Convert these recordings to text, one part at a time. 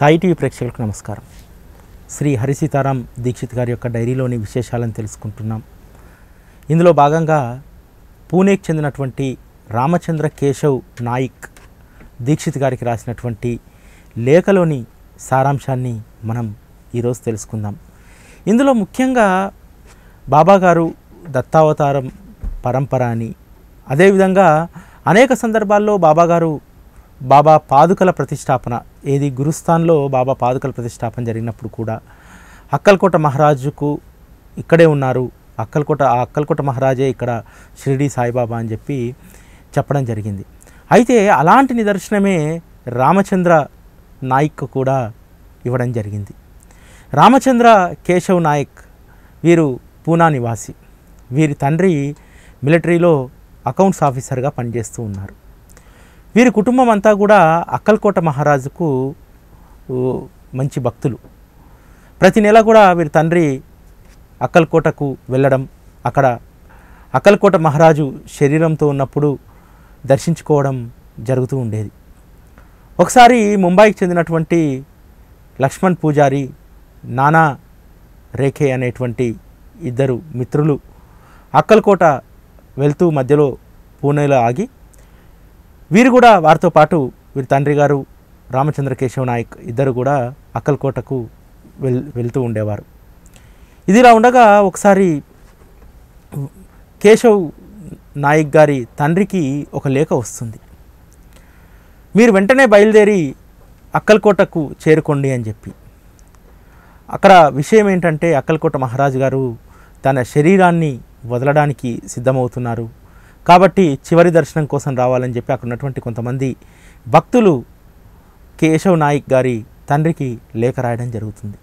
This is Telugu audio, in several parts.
సాయి టీవీ ప్రేక్షకులకు నమస్కారం శ్రీ హరి సీతారాం దీక్షిత్ గారి యొక్క డైరీలోని విశేషాలను తెలుసుకుంటున్నాం ఇందులో భాగంగా పూణేకి చెందినటువంటి రామచంద్ర కేశవ్ నాయిక్ దీక్షిత్ గారికి రాసినటువంటి లేఖలోని సారాంశాన్ని మనం ఈరోజు తెలుసుకుందాం ఇందులో ముఖ్యంగా బాబా గారు దత్తావతారం పరంపర అని అదేవిధంగా అనేక సందర్భాల్లో బాబా గారు బాబా పాదుకల ప్రతిష్టాపన ఏది గురుస్థాన్లో బాబా పాదుకల ప్రతిష్టాపన జరిగినప్పుడు కూడా అక్కల్కోట మహారాజుకు ఇక్కడే ఉన్నారు అక్కల్కోట ఆ అక్కల్కోట మహారాజే ఇక్కడ షిరిడి సాయిబాబా అని చెప్పి చెప్పడం జరిగింది అయితే అలాంటి నిదర్శనమే రామచంద్ర నాయక్ కూడా ఇవ్వడం జరిగింది రామచంద్ర కేశవ్ నాయక్ వీరు పూనా నివాసి వీరి తండ్రి మిలిటరీలో అకౌంట్స్ ఆఫీసర్గా పనిచేస్తూ ఉన్నారు వీరి కుటుంబం అంతా కూడా అక్కల్కోట మహారాజుకు ఊ, మంచి భక్తులు ప్రతి నెల కూడా వీరి తండ్రి అక్కల్కోటకు వెళ్ళడం అక్కడ అక్కల్కోట మహారాజు శరీరంతో ఉన్నప్పుడు దర్శించుకోవడం జరుగుతూ ఉండేది ఒకసారి ముంబైకి చెందినటువంటి లక్ష్మణ్ పూజారి నానా రేఖే అనేటువంటి ఇద్దరు మిత్రులు అక్కల్కోట వెళ్తూ మధ్యలో పూణేలో ఆగి వీరు కూడా వారితో పాటు వీరి తండ్రి గారు రామచంద్ర కేశవ్ నాయక్ ఇద్దరు కూడా అక్కల్కోటకు వెల్ వెళ్తూ ఉండేవారు ఇదిలా ఉండగా ఒకసారి కేశవ్ నాయక్ గారి తండ్రికి ఒక లేఖ వస్తుంది మీరు వెంటనే బయలుదేరి అక్కల్కోటకు చేరుకోండి అని చెప్పి అక్కడ విషయం ఏంటంటే అక్కల్కోట మహారాజు గారు తన శరీరాన్ని వదలడానికి సిద్ధమవుతున్నారు కాబట్టి చివరి దర్శనం కోసం రావాలని చెప్పి అక్కడ ఉన్నటువంటి కొంతమంది భక్తులు కేశవ్ నాయక్ గారి తండ్రికి లేఖ రాయడం జరుగుతుంది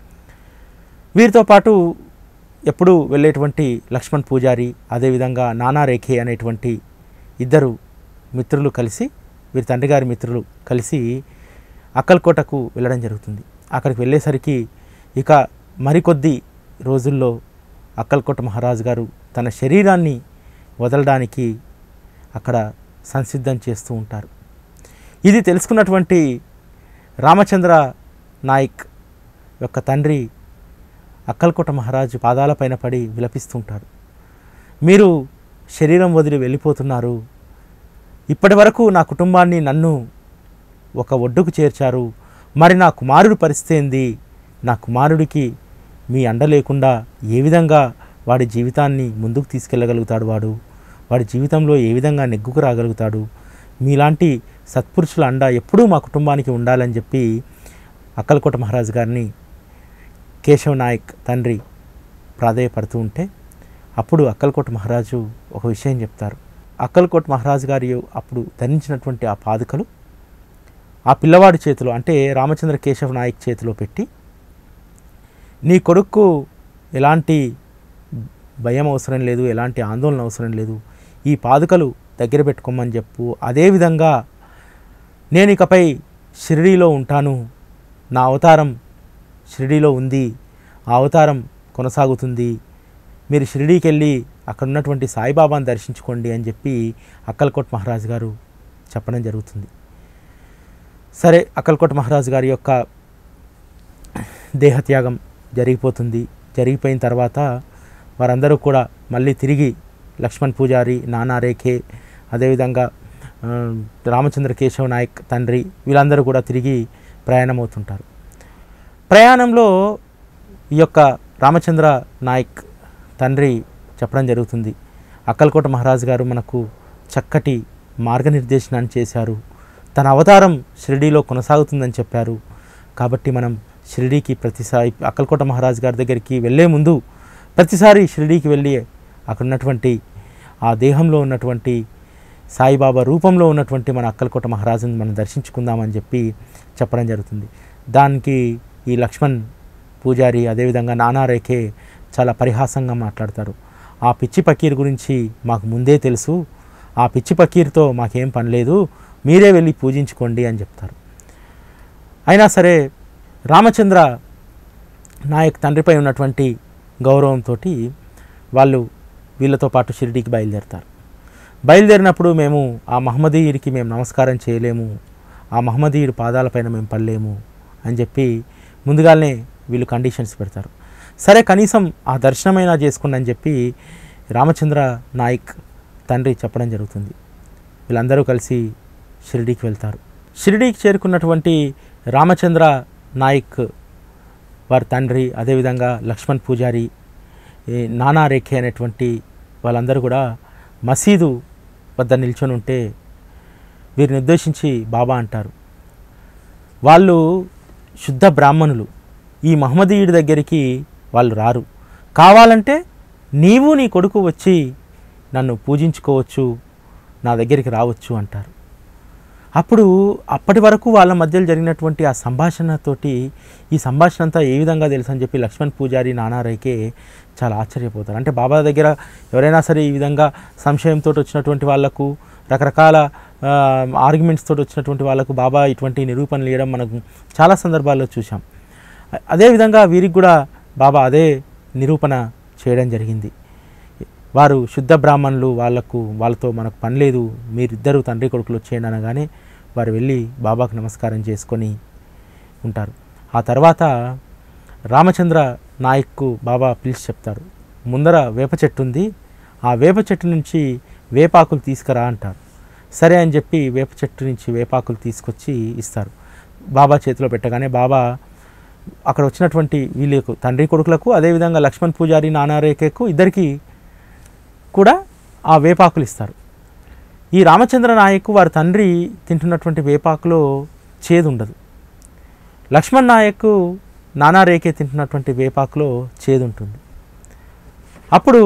వీరితో పాటు ఎప్పుడు వెళ్ళేటువంటి లక్ష్మణ్ పూజారి అదేవిధంగా నానా రేఖే అనేటువంటి ఇద్దరు మిత్రులు కలిసి వీరి తండ్రి గారి మిత్రులు కలిసి అక్కల్కోటకు వెళ్ళడం జరుగుతుంది అక్కడికి వెళ్ళేసరికి ఇక మరికొద్ది రోజుల్లో అక్కల్కోట మహారాజు గారు తన శరీరాన్ని వదలడానికి అక్కడ సంసిద్ధం చేస్తూ ఉంటారు ఇది తెలుసుకున్నటువంటి రామచంద్ర నాయక్ యొక్క తండ్రి అక్కల్కోట మహారాజు పాదాలపైన పడి విలపిస్తుంటాడు మీరు శరీరం వదిలి వెళ్ళిపోతున్నారు ఇప్పటి వరకు నా కుటుంబాన్ని నన్ను ఒక ఒడ్డుకు చేర్చారు మరి నా కుమారుడి పరిస్థితి ఏంది నా కుమారుడికి మీ అండ లేకుండా ఏ విధంగా వాడి జీవితాన్ని ముందుకు తీసుకెళ్ళగలుగుతాడు వాడు వాడి జీవితంలో ఏ విధంగా నెగ్గుకు రాగలుగుతాడు మీలాంటి సత్పురుషుల అండ ఎప్పుడూ మా కుటుంబానికి ఉండాలని చెప్పి అక్కలకోట మహారాజు గారిని కేశవ్ నాయక్ తండ్రి ప్రాధేయపడుతూ ఉంటే అప్పుడు అక్కల్కోట మహారాజు ఒక విషయం చెప్తారు అక్కల్కోట మహారాజు గారి అప్పుడు ధరించినటువంటి ఆ పాదుకలు ఆ పిల్లవాడి చేతిలో అంటే రామచంద్ర కేశవ్ నాయక్ చేతిలో పెట్టి నీ కొడుకు ఎలాంటి భయం అవసరం లేదు ఎలాంటి ఆందోళన అవసరం లేదు ఈ పాదుకలు దగ్గర పెట్టుకోమని చెప్పు అదేవిధంగా నేను ఇకపై షిరిడీలో ఉంటాను నా అవతారం షిరిడీలో ఉంది ఆ అవతారం కొనసాగుతుంది మీరు షిరిడీకి వెళ్ళి అక్కడ ఉన్నటువంటి సాయిబాబాను దర్శించుకోండి అని చెప్పి అక్కల్కోట్ మహారాజు గారు చెప్పడం జరుగుతుంది సరే అక్కల్కోట్ మహారాజు గారి యొక్క దేహత్యాగం జరిగిపోతుంది జరిగిపోయిన తర్వాత వారందరూ కూడా మళ్ళీ తిరిగి లక్ష్మణ్ పూజారి నానా రేఖే అదేవిధంగా ఆ, రామచంద్ర కేశవ్ నాయక్ తండ్రి వీళ్ళందరూ కూడా తిరిగి ప్రయాణం అవుతుంటారు ప్రయాణంలో ఈ యొక్క రామచంద్ర నాయక్ తండ్రి చెప్పడం జరుగుతుంది అక్కల్కోట మహారాజు గారు మనకు చక్కటి మార్గనిర్దేశనాన్ని చేశారు తన అవతారం షిరిడీలో కొనసాగుతుందని చెప్పారు కాబట్టి మనం షిరిడీకి ప్రతిసారి అక్కల్కోట మహారాజు గారి దగ్గరికి వెళ్ళే ముందు ప్రతిసారి షిరిడీకి వెళ్ళి అక్కడ ఉన్నటువంటి ఆ దేహంలో ఉన్నటువంటి సాయిబాబా రూపంలో ఉన్నటువంటి మన అక్కల్కోట మహారాజుని మనం దర్శించుకుందామని చెప్పి చెప్పడం జరుగుతుంది దానికి ఈ లక్ష్మణ్ పూజారి అదేవిధంగా నానా రేఖే చాలా పరిహాసంగా మాట్లాడతారు ఆ పిచ్చి పకీర్ గురించి మాకు ముందే తెలుసు ఆ పిచ్చి పకీర్తో మాకేం పని లేదు మీరే వెళ్ళి పూజించుకోండి అని చెప్తారు అయినా సరే రామచంద్ర నాయక్ తండ్రిపై ఉన్నటువంటి గౌరవంతో వాళ్ళు వీళ్ళతో పాటు షిరిడీకి బయలుదేరతారు బయలుదేరినప్పుడు మేము ఆ మహమ్మదీయుడికి మేము నమస్కారం చేయలేము ఆ మహమ్మదీయుడి పాదాలపైన మేము పడలేము అని చెప్పి ముందుగానే వీళ్ళు కండిషన్స్ పెడతారు సరే కనీసం ఆ దర్శనమైనా చేసుకోండి అని చెప్పి రామచంద్ర నాయక్ తండ్రి చెప్పడం జరుగుతుంది వీళ్ళందరూ కలిసి షిరిడీకి వెళ్తారు షిరిడీకి చేరుకున్నటువంటి రామచంద్ర నాయక్ వారి తండ్రి అదేవిధంగా లక్ష్మణ్ పూజారి ఈ నానా రేఖే అనేటువంటి వాళ్ళందరూ కూడా మసీదు వద్ద నిల్చొని ఉంటే వీరిని ఉద్దేశించి బాబా అంటారు వాళ్ళు శుద్ధ బ్రాహ్మణులు ఈ మహమ్మదీయుడి దగ్గరికి వాళ్ళు రారు కావాలంటే నీవు నీ కొడుకు వచ్చి నన్ను పూజించుకోవచ్చు నా దగ్గరికి రావచ్చు అంటారు అప్పుడు అప్పటి వరకు వాళ్ళ మధ్యలో జరిగినటువంటి ఆ సంభాషణతోటి ఈ సంభాషణ అంతా ఏ విధంగా తెలుసు అని చెప్పి లక్ష్మణ్ పూజారి నానారైకే చాలా ఆశ్చర్యపోతారు అంటే బాబా దగ్గర ఎవరైనా సరే ఈ విధంగా సంశయంతో వచ్చినటువంటి వాళ్ళకు రకరకాల ఆర్గ్యుమెంట్స్ తోటి వచ్చినటువంటి వాళ్ళకు బాబా ఇటువంటి నిరూపణలు ఇవ్వడం మనకు చాలా సందర్భాల్లో చూసాం అ- అదేవిధంగా వీరికి కూడా బాబా అదే నిరూపణ చేయడం జరిగింది వారు శుద్ధ బ్రాహ్మణులు వాళ్ళకు వాళ్ళతో మనకు పని లేదు మీరిద్దరు తండ్రి కొడుకులు వచ్చేయండి అనగానే వారు వెళ్ళి బాబాకు నమస్కారం చేసుకొని ఉంటారు ఆ తర్వాత రామచంద్ర నాయక్కు బాబా పిలిచి చెప్తారు ముందర వేప చెట్టు ఉంది ఆ వేప చెట్టు నుంచి వేపాకులు తీసుకురా అంటారు సరే అని చెప్పి వేప చెట్టు నుంచి వేపాకులు తీసుకొచ్చి ఇస్తారు బాబా చేతిలో పెట్టగానే బాబా అక్కడ వచ్చినటువంటి వీళ్ళకు తండ్రి కొడుకులకు అదేవిధంగా లక్ష్మణ్ పూజారి నానారేఖకు ఇద్దరికి కూడా ఆ వేపాకులు ఇస్తారు ఈ రామచంద్ర నాయక్ వారి తండ్రి తింటున్నటువంటి వేపాకులో చేదు ఉండదు లక్ష్మణ్ నాయక్ నానారేఖే తింటున్నటువంటి వేపాకులో చేదు ఉంటుంది అప్పుడు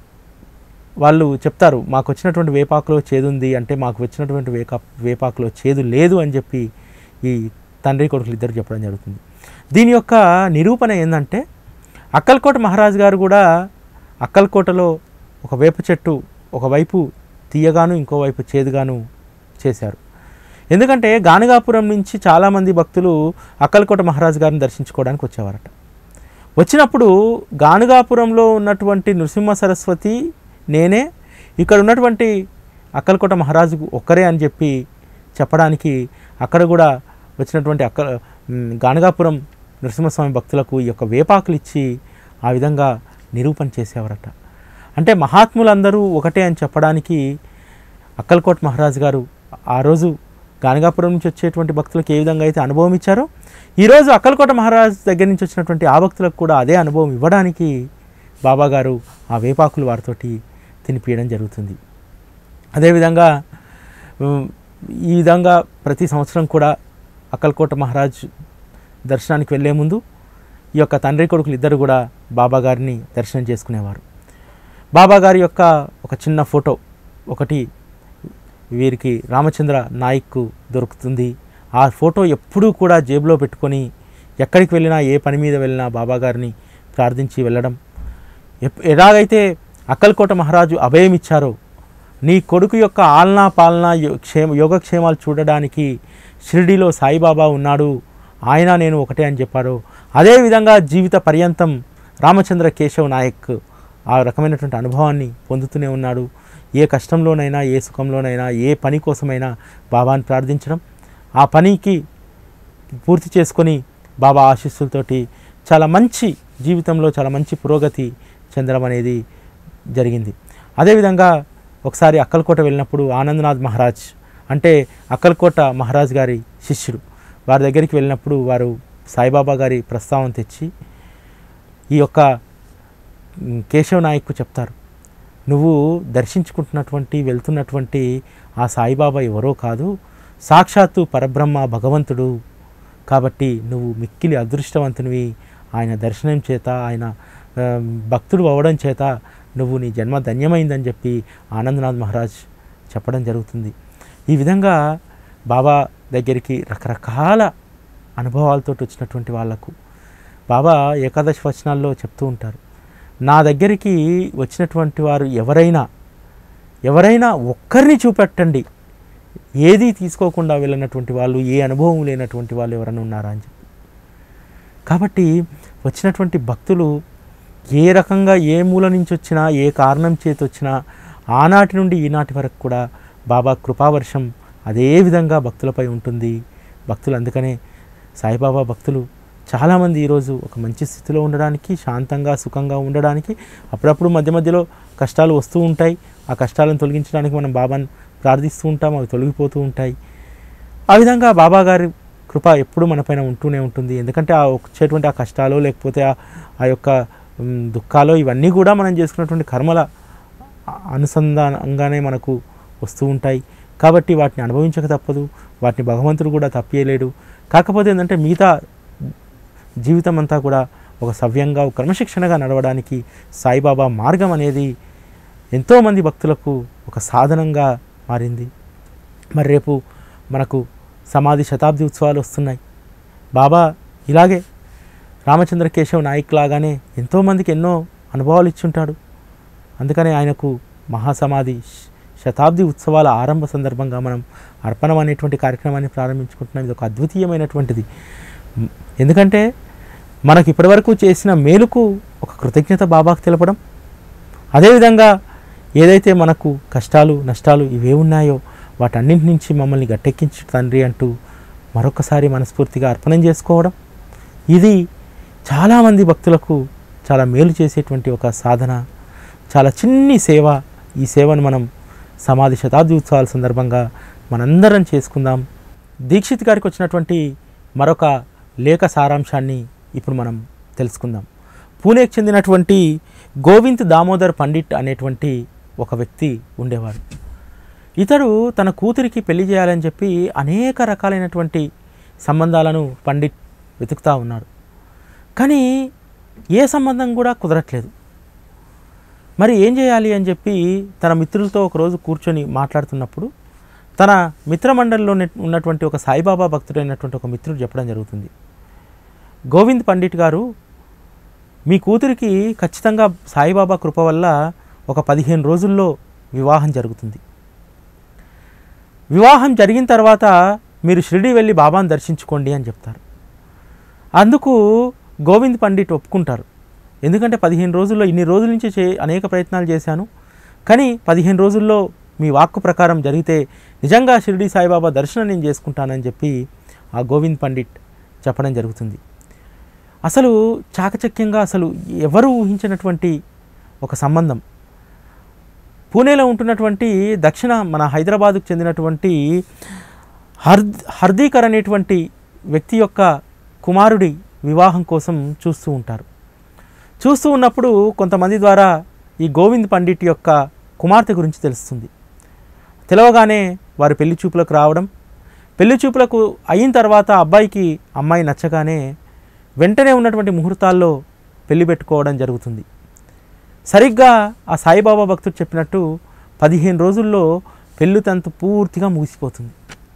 వాళ్ళు చెప్తారు మాకు వచ్చినటువంటి వేపాకులో చేదు ఉంది అంటే మాకు వచ్చినటువంటి వేకా వేపాకులో చేదు లేదు అని చెప్పి ఈ తండ్రి కొడుకులు ఇద్దరు చెప్పడం జరుగుతుంది దీని యొక్క నిరూపణ ఏంటంటే అక్కల్కోట మహారాజు గారు కూడా అక్కల్కోటలో ఒక వేప చెట్టు ఒకవైపు తీయగాను ఇంకోవైపు చేదుగాను చేశారు ఎందుకంటే గానగాపురం నుంచి చాలామంది భక్తులు అక్కల్కోట మహారాజు గారిని దర్శించుకోవడానికి వచ్చేవారట వచ్చినప్పుడు గానుగాపురంలో ఉన్నటువంటి నృసింహ సరస్వతి నేనే ఇక్కడ ఉన్నటువంటి అక్కలకోట మహారాజు ఒక్కరే అని చెప్పి చెప్పడానికి అక్కడ కూడా వచ్చినటువంటి అక్క మ్, గానుగాపురం నృసింహస్వామి భక్తులకు ఈ యొక్క వేపాకులు ఇచ్చి ఆ విధంగా నిరూపణ చేసేవారట అంటే మహాత్ములందరూ ఒకటే అని చెప్పడానికి అక్కల్కోట్ మహారాజు గారు ఆ రోజు గానగాపురం నుంచి వచ్చేటువంటి భక్తులకు ఏ విధంగా అయితే అనుభవం ఇచ్చారో ఈరోజు అక్కల్కోట మహారాజ్ దగ్గర నుంచి వచ్చినటువంటి ఆ భక్తులకు కూడా అదే అనుభవం ఇవ్వడానికి బాబా గారు ఆ వేపాకులు వారితోటి తినిపించడం జరుగుతుంది అదేవిధంగా ఉమ్, ఈ విధంగా ప్రతి సంవత్సరం కూడా అక్కల్కోట మహారాజ్ దర్శనానికి వెళ్ళే ముందు ఈ యొక్క తండ్రి కొడుకులు ఇద్దరు కూడా బాబా గారిని దర్శనం చేసుకునేవారు బాబా గారి యొక్క ఒక చిన్న ఫోటో ఒకటి వీరికి రామచంద్ర నాయక్ దొరుకుతుంది ఆ ఫోటో ఎప్పుడూ కూడా జేబులో పెట్టుకొని ఎక్కడికి వెళ్ళినా ఏ పని మీద వెళ్ళినా బాబా గారిని ప్రార్థించి వెళ్ళడం ఎప్- ఎలాగైతే అక్కల్కోట మహారాజు అభయం ఇచ్చారో నీ కొడుకు యొక్క ఆలనా పాలనా యో- క్షేమ యోగక్షేమాలు చూడడానికి షిరిడీలో సాయిబాబా ఉన్నాడు ఆయన నేను ఒకటే అని చెప్పారు అదేవిధంగా జీవిత పర్యంతం రామచంద్ర కేశవ్ నాయక్ ఆ రకమైనటువంటి అనుభవాన్ని పొందుతూనే ఉన్నాడు ఏ కష్టంలోనైనా ఏ సుఖంలోనైనా ఏ పని కోసమైనా బాబాని ప్రార్థించడం ఆ పనికి పూర్తి చేసుకొని బాబా ఆశీస్సులతోటి చాలా మంచి జీవితంలో చాలా మంచి పురోగతి చెందడం అనేది జరిగింది అదేవిధంగా ఒకసారి అక్కల్కోట వెళ్ళినప్పుడు ఆనందనాథ్ మహారాజ్ అంటే అక్కల్కోట మహారాజ్ గారి శిష్యుడు వారి దగ్గరికి వెళ్ళినప్పుడు వారు సాయిబాబా గారి ప్రస్తావన తెచ్చి ఈ యొక్క మ్, కేశవ్ నాయక్కు చెప్తారు నువ్వు దర్శించుకుంటున్నటువంటి వెళ్తున్నటువంటి ఆ సాయిబాబా ఎవరో కాదు సాక్షాత్తు పరబ్రహ్మ భగవంతుడు కాబట్టి నువ్వు మిక్కిలి అదృష్టవంతునివి ఆయన దర్శనం చేత ఆయన ఆ, భక్తుడు అవ్వడం చేత నువ్వు నీ జన్మ ధన్యమైందని చెప్పి ఆనందనాథ్ మహారాజ్ చెప్పడం జరుగుతుంది ఈ విధంగా బాబా దగ్గరికి రకరకాల అనుభవాలతో వచ్చినటువంటి వాళ్లకు బాబా ఏకాదశి వచనాల్లో చెప్తూ ఉంటారు నా దగ్గరికి వచ్చినటువంటి వారు ఎవరైనా ఎవరైనా ఒక్కరిని చూపెట్టండి ఏది తీసుకోకుండా వెళ్ళినటువంటి వాళ్ళు ఏ అనుభవం లేనటువంటి వాళ్ళు ఎవరైనా ఉన్నారా అని చెప్పి కాబట్టి వచ్చినటువంటి భక్తులు ఏ రకంగా ఏ మూల నుంచి వచ్చినా ఏ కారణం చేతి వచ్చినా ఆనాటి నుండి ఈనాటి వరకు కూడా బాబా కృపావర్షం అదే విధంగా భక్తులపై ఉంటుంది భక్తులు అందుకనే సాయిబాబా భక్తులు చాలామంది ఈరోజు ఒక మంచి స్థితిలో ఉండడానికి శాంతంగా సుఖంగా ఉండడానికి అప్పుడప్పుడు మధ్య మధ్యలో కష్టాలు వస్తూ ఉంటాయి ఆ కష్టాలను తొలగించడానికి మనం బాబాని ప్రార్థిస్తూ ఉంటాం అవి తొలగిపోతూ ఉంటాయి ఆ విధంగా బాబా గారి కృప ఎప్పుడు మనపైన ఉంటూనే ఉంటుంది ఎందుకంటే ఆ వచ్చేటువంటి ఆ కష్టాలు లేకపోతే ఆ ఆ యొక్క మ్, దుఃఖాలు ఇవన్నీ కూడా మనం చేసుకున్నటువంటి కర్మల అనుసంధానంగానే మనకు వస్తూ ఉంటాయి కాబట్టి వాటిని అనుభవించక తప్పదు వాటిని భగవంతుడు కూడా తప్పేయలేడు కాకపోతే ఏంటంటే మిగతా జీవితం అంతా కూడా ఒక సవ్యంగా ఒక క్రమశిక్షణగా నడవడానికి సాయిబాబా మార్గం అనేది ఎంతోమంది భక్తులకు ఒక సాధనంగా మారింది మరి రేపు మనకు సమాధి శతాబ్ది ఉత్సవాలు వస్తున్నాయి బాబా ఇలాగే రామచంద్ర కేశవ్ నాయక్ లాగానే ఎంతోమందికి ఎన్నో అనుభవాలు ఇచ్చుంటాడు అందుకనే ఆయనకు మహాసమాధి శ- శతాబ్ది ఉత్సవాల ఆరంభ సందర్భంగా మనం అర్పణం అనేటువంటి కార్యక్రమాన్ని ప్రారంభించుకుంటున్నాం ఇది ఒక అద్వితీయమైనటువంటిది మ్, ఎందుకంటే మనకు ఇప్పటివరకు చేసిన మేలుకు ఒక కృతజ్ఞత బాబాకు తెలపడం అదేవిధంగా ఏదైతే మనకు కష్టాలు నష్టాలు ఇవే ఉన్నాయో వాటన్నింటి నుంచి మమ్మల్ని గట్టెక్కించు తండ్రి అంటూ మరొకసారి మనస్ఫూర్తిగా అర్పణం చేసుకోవడం ఇది చాలామంది భక్తులకు చాలా మేలు చేసేటువంటి ఒక సాధన చాలా చిన్ని సేవ ఈ సేవను మనం సమాధి శతాబ్ది ఉత్సవాల సందర్భంగా మనందరం చేసుకుందాం దీక్షిత్ గారికి వచ్చినటువంటి మరొక లేఖ సారాంశాన్ని ఇప్పుడు మనం తెలుసుకుందాం పూణేకి చెందినటువంటి గోవింద్ దామోదర్ పండిట్ అనేటువంటి ఒక వ్యక్తి ఉండేవాడు ఇతడు తన కూతురికి పెళ్లి చేయాలని చెప్పి అనేక రకాలైనటువంటి సంబంధాలను పండిట్ వెతుకుతూ ఉన్నాడు కానీ ఏ సంబంధం కూడా కుదరట్లేదు మరి ఏం చేయాలి అని చెప్పి తన మిత్రులతో ఒకరోజు కూర్చొని మాట్లాడుతున్నప్పుడు తన మిత్రమండలిలో ఉన్నటువంటి ఒక సాయిబాబా భక్తుడైనటువంటి ఒక మిత్రుడు చెప్పడం జరుగుతుంది గోవింద్ పండిట్ గారు మీ కూతురికి ఖచ్చితంగా సాయిబాబా కృప వల్ల ఒక పదిహేను రోజుల్లో వివాహం జరుగుతుంది వివాహం జరిగిన తర్వాత మీరు షిరిడి వెళ్ళి బాబాను దర్శించుకోండి అని చెప్తారు అందుకు గోవింద్ పండిట్ ఒప్పుకుంటారు ఎందుకంటే పదిహేను రోజుల్లో ఇన్ని రోజుల నుంచి చే అనేక ప్రయత్నాలు చేశాను కానీ పదిహేను రోజుల్లో మీ వాక్కు ప్రకారం జరిగితే నిజంగా షిరిడి సాయిబాబా దర్శనం నేను చేసుకుంటానని చెప్పి ఆ గోవింద్ పండిట్ చెప్పడం జరుగుతుంది అసలు చాకచక్యంగా అసలు ఎవరు ఊహించినటువంటి ఒక సంబంధం పూణేలో ఉంటున్నటువంటి దక్షిణ మన హైదరాబాద్కు చెందినటువంటి హర్ హర్దీకర్ అనేటువంటి వ్యక్తి యొక్క కుమారుడి వివాహం కోసం చూస్తూ ఉంటారు చూస్తూ ఉన్నప్పుడు కొంతమంది ద్వారా ఈ గోవింద్ పండిట్ యొక్క కుమార్తె గురించి తెలుస్తుంది తెలవగానే వారు పెళ్లి చూపులకు రావడం పెళ్లి చూపులకు అయిన తర్వాత అబ్బాయికి అమ్మాయి నచ్చగానే వెంటనే ఉన్నటువంటి ముహూర్తాల్లో పెళ్లి పెట్టుకోవడం జరుగుతుంది సరిగ్గా ఆ సాయిబాబా భక్తుడు చెప్పినట్టు పదిహేను రోజుల్లో పెళ్ళి తంతు పూర్తిగా ముగిసిపోతుంది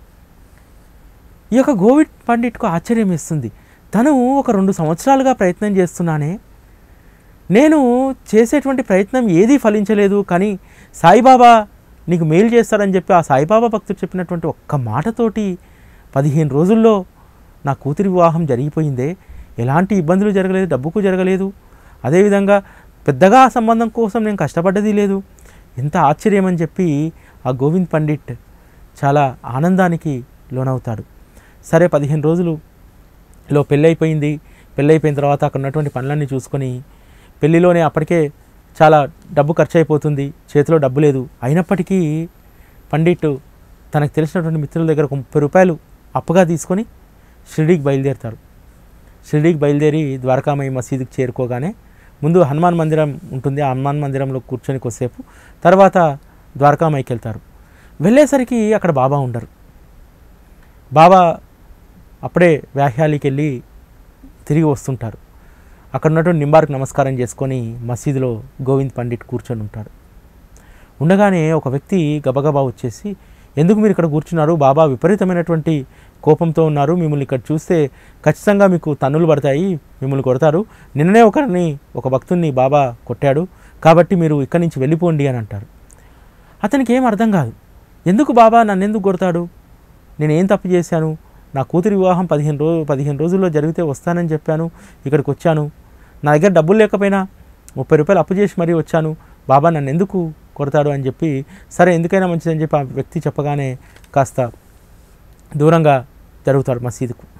ఈ యొక్క గోవిడ్ పండిట్కు ఆశ్చర్యం వేస్తుంది తను ఒక రెండు సంవత్సరాలుగా ప్రయత్నం చేస్తున్నానే నేను చేసేటువంటి ప్రయత్నం ఏదీ ఫలించలేదు కానీ సాయిబాబా నీకు మేలు చేస్తాడని చెప్పి ఆ సాయిబాబా భక్తుడు చెప్పినటువంటి ఒక్క మాటతోటి పదిహేను రోజుల్లో నా కూతురి వివాహం జరిగిపోయిందే ఎలాంటి ఇబ్బందులు జరగలేదు డబ్బుకు జరగలేదు అదేవిధంగా పెద్దగా ఆ సంబంధం కోసం నేను కష్టపడ్డది లేదు ఎంత ఆశ్చర్యం అని చెప్పి ఆ గోవింద్ పండిట్ చాలా ఆనందానికి లోనవుతాడు సరే పదిహేను రోజులు లో పెళ్ళైపోయింది పెళ్ళైపోయిన తర్వాత అక్కడ ఉన్నటువంటి పనులన్నీ చూసుకొని పెళ్ళిలోనే అప్పటికే చాలా డబ్బు ఖర్చు అయిపోతుంది చేతిలో డబ్బు లేదు అయినప్పటికీ పండిట్ తనకు తెలిసినటువంటి మిత్రుల దగ్గర ఒక ముప్పై రూపాయలు అప్పుగా తీసుకొని షిరిడీకి బయలుదేరుతారు షిరిడీకి బయలుదేరి ద్వారకామయ్య మసీదుకి చేరుకోగానే ముందు హనుమాన్ మందిరం ఉంటుంది ఆ హనుమాన్ మందిరంలో కూర్చొని కొద్దిసేపు తర్వాత ద్వారకామయ్యకి వెళ్తారు వెళ్ళేసరికి అక్కడ బాబా ఉండరు బాబా అప్పుడే వ్యాహ్యాలికి వెళ్ళి తిరిగి వస్తుంటారు అక్కడ ఉన్నటువంటి నింబార్కు నమస్కారం చేసుకొని మసీదులో గోవింద్ పండిట్ కూర్చొని ఉంటాడు ఉండగానే ఒక వ్యక్తి గబగబా వచ్చేసి ఎందుకు మీరు ఇక్కడ కూర్చున్నారు బాబా విపరీతమైనటువంటి కోపంతో ఉన్నారు మిమ్మల్ని ఇక్కడ చూస్తే ఖచ్చితంగా మీకు తన్నులు పడతాయి మిమ్మల్ని కొడతారు నిన్ననే ఒకరిని ఒక భక్తుడిని బాబా కొట్టాడు కాబట్టి మీరు ఇక్కడి నుంచి వెళ్ళిపోండి అని అంటారు అతనికి ఏం అర్థం కాదు ఎందుకు బాబా నన్ను ఎందుకు కొడతాడు నేను ఏం తప్పు చేశాను నా కూతురి వివాహం పదిహేను రోజు పదిహేను రోజుల్లో జరిగితే వస్తానని చెప్పాను ఇక్కడికి వచ్చాను నా దగ్గర డబ్బులు లేకపోయినా ముప్పై రూపాయలు అప్పు చేసి మరీ వచ్చాను బాబా నన్ను ఎందుకు కొడతాడు అని చెప్పి సరే ఎందుకైనా మంచిదని చెప్పి ఆ వ్యక్తి చెప్పగానే కాస్త దూరంగా జరుగుతాడు మసీదుకు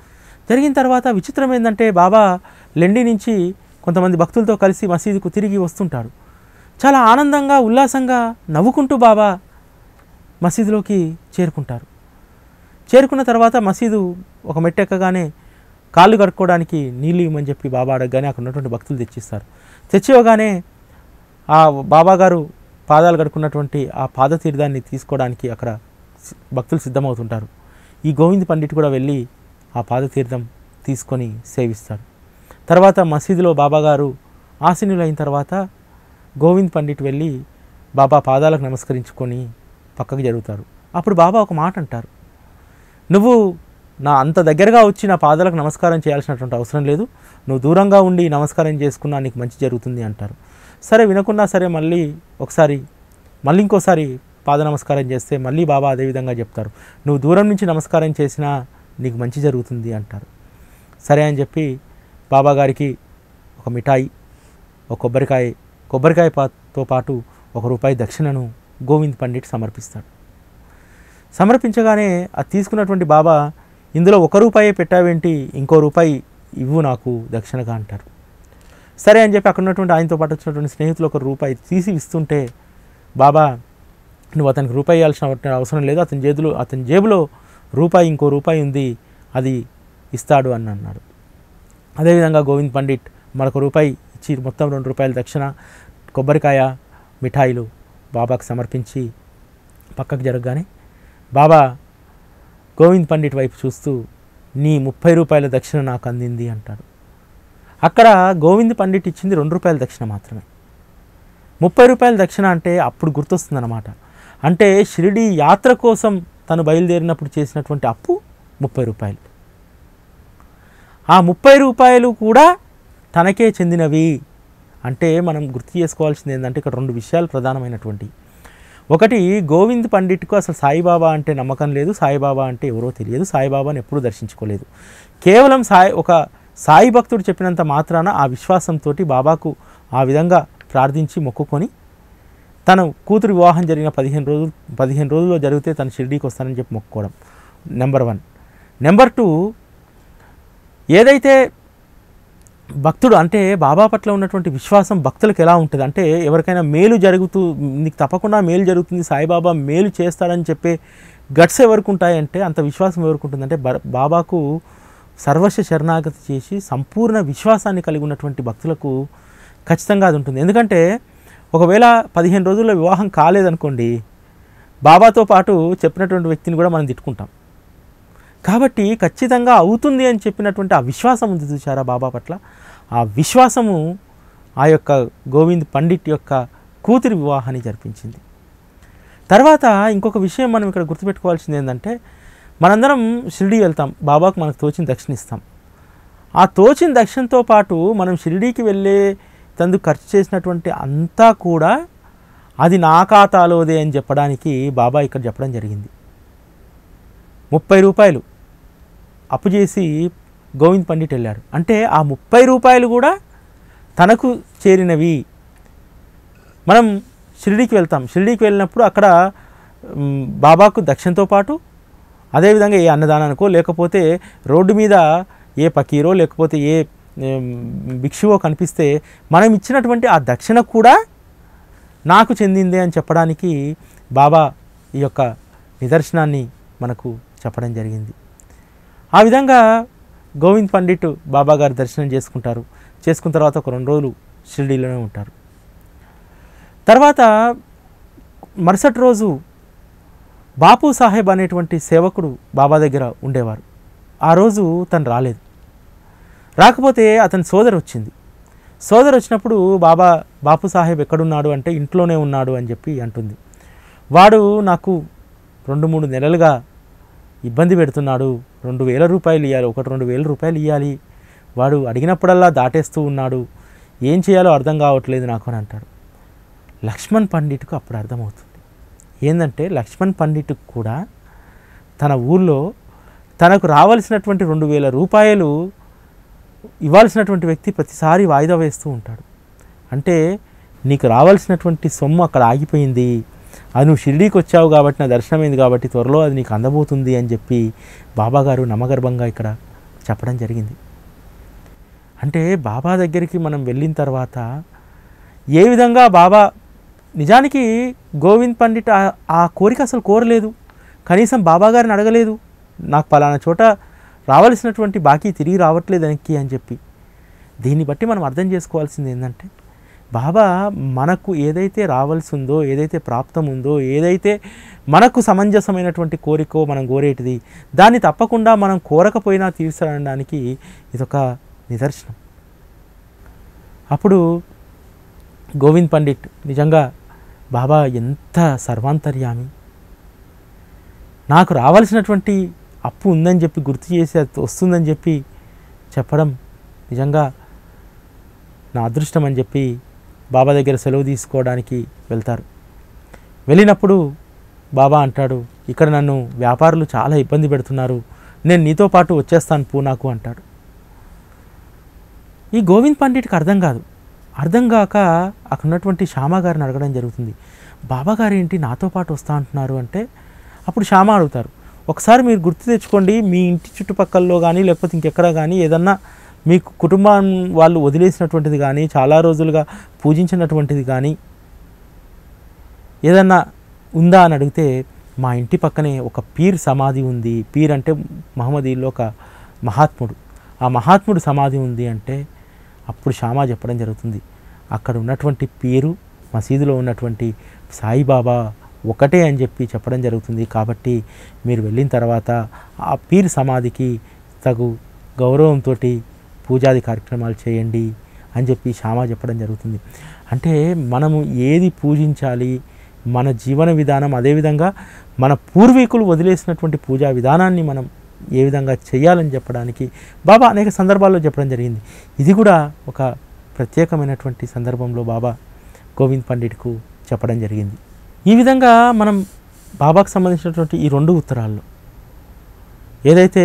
జరిగిన తర్వాత విచిత్రం ఏంటంటే బాబా లెండి నుంచి కొంతమంది భక్తులతో కలిసి మసీదుకు తిరిగి వస్తుంటారు చాలా ఆనందంగా ఉల్లాసంగా నవ్వుకుంటూ బాబా మసీదులోకి చేరుకుంటారు చేరుకున్న తర్వాత మసీదు ఒక మెట్టు ఎక్కగానే కాళ్ళు కడుక్కోవడానికి నీళ్ళు ఇవ్వమని చెప్పి బాబా అడగగానే అక్కడ ఉన్నటువంటి భక్తులు తెచ్చిస్తారు తెచ్చివ్వగానే ఆ బాబా గారు పాదాలు కడుక్కున్నటువంటి ఆ పాదతీర్థాన్ని తీసుకోవడానికి అక్కడ సి- భక్తులు సిద్ధమవుతుంటారు ఈ గోవింద్ పండిట్ కూడా వెళ్ళి ఆ పాదతీర్థం తీసుకొని సేవిస్తాడు తర్వాత మసీదులో బాబా గారు ఆసీనులు అయిన తర్వాత గోవింద్ పండిట్ వెళ్ళి బాబా పాదాలకు నమస్కరించుకొని పక్కకు జరుగుతారు అప్పుడు బాబా ఒక మాట అంటారు నువ్వు నా అంత దగ్గరగా వచ్చి నా పాదాలకు నమస్కారం చేయాల్సినటువంటి అవసరం లేదు నువ్వు దూరంగా ఉండి నమస్కారం చేసుకున్నా నీకు మంచి జరుగుతుంది అంటారు సరే వినకున్నా సరే మళ్ళీ ఒకసారి మళ్ళీ ఇంకోసారి పాద నమస్కారం చేస్తే మళ్ళీ బాబా అదే విధంగా చెప్తారు నువ్వు దూరం నుంచి నమస్కారం చేసినా నీకు మంచి జరుగుతుంది అంటారు సరే అని చెప్పి బాబా గారికి ఒక మిఠాయి ఒక కొబ్బరికాయ కొబ్బరికాయ పాతో పాటు ఒక రూపాయి దక్షిణను గోవింద్ పండిట్ సమర్పిస్తాడు సమర్పించగానే అది తీసుకున్నటువంటి బాబా ఇందులో ఒక రూపాయే పెట్టావేంటి ఇంకో రూపాయి ఇవ్వు నాకు దక్షిణగా అంటారు సరే అని చెప్పి అక్కడ ఉన్నటువంటి ఆయనతో పాటు వచ్చినటువంటి స్నేహితులు ఒక రూపాయి తీసి ఇస్తుంటే బాబా నువ్వు అతనికి రూపాయి ఇవ్వాల్సిన అవసరం లేదు అతని చేతిలో అతని జేబులో రూపాయి ఇంకో రూపాయి ఉంది అది ఇస్తాడు అని అన్నాడు అదేవిధంగా గోవింద్ పండిట్ మరొక రూపాయి ఇచ్చి మొత్తం రెండు రూపాయల దక్షిణ కొబ్బరికాయ మిఠాయిలు బాబాకు సమర్పించి పక్కకు జరగగానే బాబా గోవింద్ పండిట్ వైపు చూస్తూ నీ ముప్పై రూపాయల దక్షిణ నాకు అందింది అంటాడు అక్కడ గోవింద్ పండిట్ ఇచ్చింది రెండు రూపాయల దక్షిణ మాత్రమే ముప్పై రూపాయల దక్షిణ అంటే అప్పుడు గుర్తొస్తుందన్నమాట అంటే షిరిడి యాత్ర కోసం తను బయలుదేరినప్పుడు చేసినటువంటి అప్పు ముప్పై రూపాయలు ఆ ముప్పై రూపాయలు కూడా తనకే చెందినవి అంటే మనం గుర్తు చేసుకోవాల్సింది ఏంటంటే ఇక్కడ రెండు విషయాలు ప్రధానమైనటువంటి ఒకటి గోవింద్ పండిట్కు అసలు సాయిబాబా అంటే నమ్మకం లేదు సాయిబాబా అంటే ఎవరో తెలియదు సాయిబాబాని ఎప్పుడూ దర్శించుకోలేదు కేవలం సాయి ఒక సాయి భక్తుడు చెప్పినంత మాత్రాన ఆ విశ్వాసంతో బాబాకు ఆ విధంగా ప్రార్థించి మొక్కుకొని తన కూతురు వివాహం జరిగిన పదిహేను రోజులు పదిహేను రోజుల్లో జరిగితే తను షిరిడీకి వస్తానని చెప్పి మొక్కుకోవడం నెంబర్ వన్ నెంబర్ టూ ఏదైతే భక్తుడు అంటే బాబా పట్ల ఉన్నటువంటి విశ్వాసం భక్తులకు ఎలా ఉంటుంది అంటే ఎవరికైనా మేలు జరుగుతూ నీకు తప్పకుండా మేలు జరుగుతుంది సాయిబాబా మేలు చేస్తాడని చెప్పే గట్స్ ఎవరికి ఉంటాయంటే అంత విశ్వాసం ఎవరికి ఉంటుందంటే బ- బాబాకు సర్వస్వ శరణాగతి చేసి సంపూర్ణ విశ్వాసాన్ని కలిగి ఉన్నటువంటి భక్తులకు ఖచ్చితంగా అది ఉంటుంది ఎందుకంటే ఒకవేళ పదిహేను రోజుల్లో వివాహం కాలేదనుకోండి బాబాతో పాటు చెప్పినటువంటి వ్యక్తిని కూడా మనం తిట్టుకుంటాం కాబట్టి ఖచ్చితంగా అవుతుంది అని చెప్పినటువంటి ఆ విశ్వాసం ఉంది చూసారా బాబా పట్ల ఆ విశ్వాసము ఆ యొక్క గోవింద్ పండిట్ యొక్క కూతురి వివాహాన్ని జరిపించింది తర్వాత ఇంకొక విషయం మనం ఇక్కడ గుర్తుపెట్టుకోవాల్సింది ఏంటంటే మనందరం షిరిడి వెళ్తాం బాబాకు మనకు తోచిన దక్షిణ ఇస్తాం ఆ తోచిన దక్షిణతో పాటు మనం షిరిడీకి వెళ్ళే తందుకు ఖర్చు చేసినటువంటి అంతా కూడా అది నా ఖాతాలోదే అని చెప్పడానికి బాబా ఇక్కడ చెప్పడం జరిగింది ముప్పై రూపాయలు అప్పు చేసి గోవింద్ పండిట్ వెళ్ళాడు అంటే ఆ ముప్పై రూపాయలు కూడా తనకు చేరినవి మనం షిరిడీకి వెళ్తాం షిరిడీకి వెళ్ళినప్పుడు అక్కడ మ్, బాబాకు దక్షిణతో పాటు అదేవిధంగా ఏ అన్నదానానికో లేకపోతే రోడ్డు మీద ఏ పకీరో లేకపోతే ఏ ఏం, భిక్షువో కనిపిస్తే మనం ఇచ్చినటువంటి ఆ దక్షిణ కూడా నాకు చెందిందే అని చెప్పడానికి బాబా ఈ యొక్క నిదర్శనాన్ని మనకు చెప్పడం జరిగింది ఆ విధంగా గోవింద్ పండిట్ బాబా గారి దర్శనం చేసుకుంటారు చేసుకున్న తర్వాత ఒక రెండు రోజులు షిరిడీలోనే ఉంటారు తర్వాత మరుసటి రోజు బాపు సాహెబ్ అనేటువంటి సేవకుడు బాబా దగ్గర ఉండేవారు ఆ రోజు తను రాలేదు రాకపోతే అతని సోదరు వచ్చింది సోదరు వచ్చినప్పుడు బాబా బాపు సాహెబ్ ఎక్కడున్నాడు అంటే ఇంట్లోనే ఉన్నాడు అని చెప్పి అంటుంది వాడు నాకు రెండు మూడు నెలలుగా ఇబ్బంది పెడుతున్నాడు రెండు వేల రూపాయలు ఇవ్వాలి ఒకటి రెండు వేల రూపాయలు ఇవ్వాలి వాడు అడిగినప్పుడల్లా దాటేస్తూ ఉన్నాడు ఏం చేయాలో అర్థం కావట్లేదు నాకు అని అంటాడు లక్ష్మణ్ పండిట్కు అప్పుడు అర్థమవుతుంది ఏంటంటే లక్ష్మణ్ పండిట్కు కూడా తన ఊర్లో తనకు రావాల్సినటువంటి రెండు వేల రూపాయలు ఇవ్వాల్సినటువంటి వ్యక్తి ప్రతిసారి వాయిదా వేస్తూ ఉంటాడు అంటే నీకు రావాల్సినటువంటి సొమ్ము అక్కడ ఆగిపోయింది అది నువ్వు షిరిడీకి వచ్చావు కాబట్టి నా దర్శనమైంది కాబట్టి త్వరలో అది నీకు అందబోతుంది అని చెప్పి బాబాగారు నమ్మగర్భంగా ఇక్కడ చెప్పడం జరిగింది అంటే బాబా దగ్గరికి మనం వెళ్ళిన తర్వాత ఏ విధంగా బాబా నిజానికి గోవింద్ పండిట్ ఆ- ఆ కోరిక అసలు కోరలేదు కనీసం బాబా గారిని అడగలేదు నాకు పలానా చోట రావాల్సినటువంటి బాకీ తిరిగి రావట్లేదు వెనక్కి అని చెప్పి దీన్ని బట్టి మనం అర్థం చేసుకోవాల్సింది ఏంటంటే బాబా మనకు ఏదైతే రావాల్సి ఉందో ఏదైతే ప్రాప్తం ఉందో ఏదైతే మనకు సమంజసమైనటువంటి కోరికో మనం కోరేటిది దాన్ని తప్పకుండా మనం కోరకపోయినా తీర్చడానికి ఇదొక నిదర్శనం అప్పుడు గోవింద్ పండిట్ నిజంగా బాబా ఎంత సర్వాంతర్యామి నాకు రావాల్సినటువంటి అప్పు ఉందని చెప్పి గుర్తు చేసి అది వస్తుందని చెప్పి చెప్పడం నిజంగా నా అదృష్టం అని చెప్పి బాబా దగ్గర సెలవు తీసుకోవడానికి వెళ్తారు వెళ్ళినప్పుడు బాబా అంటాడు ఇక్కడ నన్ను వ్యాపారులు చాలా ఇబ్బంది పెడుతున్నారు నేను నీతో పాటు వచ్చేస్తాను పూనాకు అంటాడు ఈ గోవింద్ పండిట్కి అర్థం కాదు అర్థం కాక అక్కడ ఉన్నటువంటి శ్యామ గారిని అడగడం జరుగుతుంది బాబా గారు ఏంటి నాతో పాటు వస్తా అంటున్నారు అంటే అప్పుడు శ్యామ అడుగుతారు ఒకసారి మీరు గుర్తు తెచ్చుకోండి మీ ఇంటి చుట్టుపక్కల్లో కానీ లేకపోతే ఇంకెక్కడ కానీ ఏదన్నా మీకు కుటుంబం వాళ్ళు వదిలేసినటువంటిది కానీ చాలా రోజులుగా పూజించినటువంటిది కానీ ఏదన్నా ఉందా అని అడిగితే మా ఇంటి పక్కనే ఒక పీర్ సమాధి ఉంది పీర్ అంటే మహమ్మదీలో ఒక మహాత్ముడు ఆ మహాత్ముడు సమాధి ఉంది అంటే అప్పుడు శ్యామా చెప్పడం జరుగుతుంది అక్కడ ఉన్నటువంటి పీరు మసీదులో ఉన్నటువంటి సాయిబాబా ఒకటే అని చెప్పి చెప్పడం జరుగుతుంది కాబట్టి మీరు వెళ్ళిన తర్వాత ఆ పీర్ సమాధికి తగు గౌరవంతో పూజాది కార్యక్రమాలు చేయండి అని చెప్పి శ్యామా చెప్పడం జరుగుతుంది అంటే మనము ఏది పూజించాలి మన జీవన విధానం అదేవిధంగా మన పూర్వీకులు వదిలేసినటువంటి పూజా విధానాన్ని మనం ఏ విధంగా చేయాలని చెప్పడానికి బాబా అనేక సందర్భాల్లో చెప్పడం జరిగింది ఇది కూడా ఒక ప్రత్యేకమైనటువంటి సందర్భంలో బాబా గోవింద్ పండిట్కు చెప్పడం జరిగింది ఈ విధంగా మనం బాబాకు సంబంధించినటువంటి ఈ రెండు ఉత్తరాల్లో ఏదైతే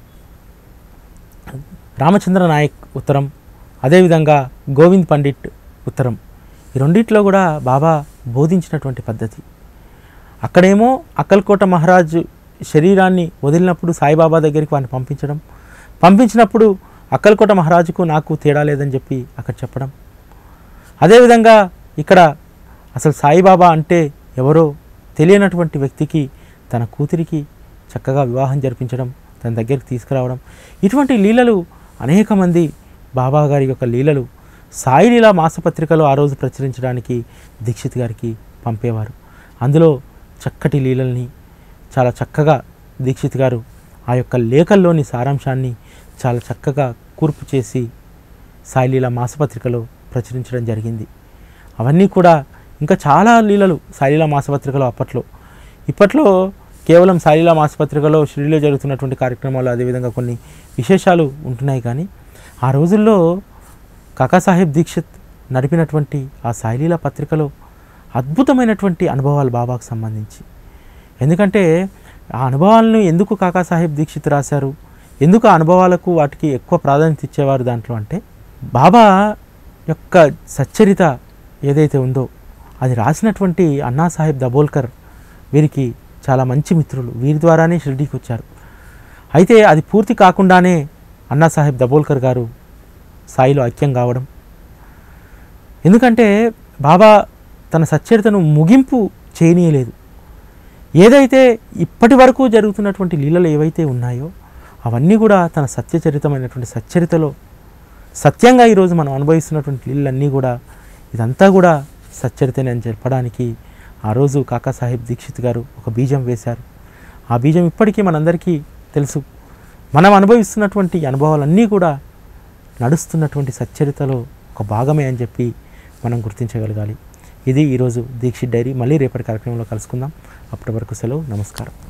రామచంద్ర నాయక్ ఉత్తరం అదేవిధంగా గోవింద్ పండిట్ ఉత్తరం ఈ రెండిట్లో కూడా బాబా బోధించినటువంటి పద్ధతి అక్కడేమో అక్కల్కోట మహారాజు శరీరాన్ని వదిలినప్పుడు సాయిబాబా దగ్గరికి వాడిని పంపించడం పంపించినప్పుడు అక్కల్కోట మహారాజుకు నాకు తేడా లేదని చెప్పి అక్కడ చెప్పడం అదేవిధంగా ఇక్కడ అసలు సాయిబాబా అంటే ఎవరో తెలియనటువంటి వ్యక్తికి తన కూతురికి చక్కగా వివాహం జరిపించడం తన దగ్గరికి తీసుకురావడం ఇటువంటి లీలలు అనేక మంది బాబా గారి యొక్క లీలలు సాయి లీలా మాసపత్రికలో ఆ రోజు ప్రచురించడానికి దీక్షిత్ గారికి పంపేవారు అందులో చక్కటి లీలల్ని చాలా చక్కగా దీక్షిత్ గారు ఆ యొక్క లేఖల్లోని సారాంశాన్ని చాలా చక్కగా కూర్పు చేసి సాయిలీల మాసపత్రికలో ప్రచురించడం జరిగింది అవన్నీ కూడా ఇంకా చాలా లీలలు సాయిలీల మాసపత్రికలో అప్పట్లో ఇప్పట్లో కేవలం సాయిలీల మాసపత్రికలో షిరిడిలో జరుగుతున్నటువంటి కార్యక్రమాలు అదేవిధంగా కొన్ని విశేషాలు ఉంటున్నాయి కానీ ఆ రోజుల్లో కాకాసాహెబ్ దీక్షిత్ నడిపినటువంటి ఆ సాయిలీల పత్రికలో అద్భుతమైనటువంటి అనుభవాలు బాబాకు సంబంధించి ఎందుకంటే ఆ అనుభవాలను ఎందుకు కాకాసాహెబ్ దీక్షిత్ రాశారు ఎందుకు ఆ అనుభవాలకు వాటికి ఎక్కువ ప్రాధాన్యత ఇచ్చేవారు దాంట్లో అంటే బాబా యొక్క సచ్చరిత ఏదైతే ఉందో అది రాసినటువంటి అన్నాసాహెబ్ దబోల్కర్ వీరికి చాలా మంచి మిత్రులు వీరి ద్వారానే షిర్డీకి వచ్చారు అయితే అది పూర్తి కాకుండానే అన్నాసాహెబ్ దబోల్కర్ గారు సాయిలో ఐక్యం కావడం ఎందుకంటే బాబా తన సచ్చరితను ముగింపు చేయనీయలేదు ఏదైతే ఇప్పటి వరకు జరుగుతున్నటువంటి లీలలు ఏవైతే ఉన్నాయో అవన్నీ కూడా తన సత్యచరితమైనటువంటి సచ్చరితలో సత్యంగా ఈరోజు మనం అనుభవిస్తున్నటువంటి లీలన్నీ కూడా ఇదంతా కూడా సచ్చరితనే అని చెప్పడానికి ఆ రోజు కాకాసాహెబ్ దీక్షిత్ గారు ఒక బీజం వేశారు ఆ బీజం ఇప్పటికీ మనందరికీ తెలుసు మనం అనుభవిస్తున్నటువంటి అనుభవాలన్నీ కూడా నడుస్తున్నటువంటి సచ్చరితలో ఒక భాగమే అని చెప్పి మనం గుర్తించగలగాలి ఇది ఈరోజు దీక్షిత్ డైరీ మళ్ళీ రేపటి కార్యక్రమంలో కలుసుకుందాం అప్పటి వరకు సెలవు నమస్కారం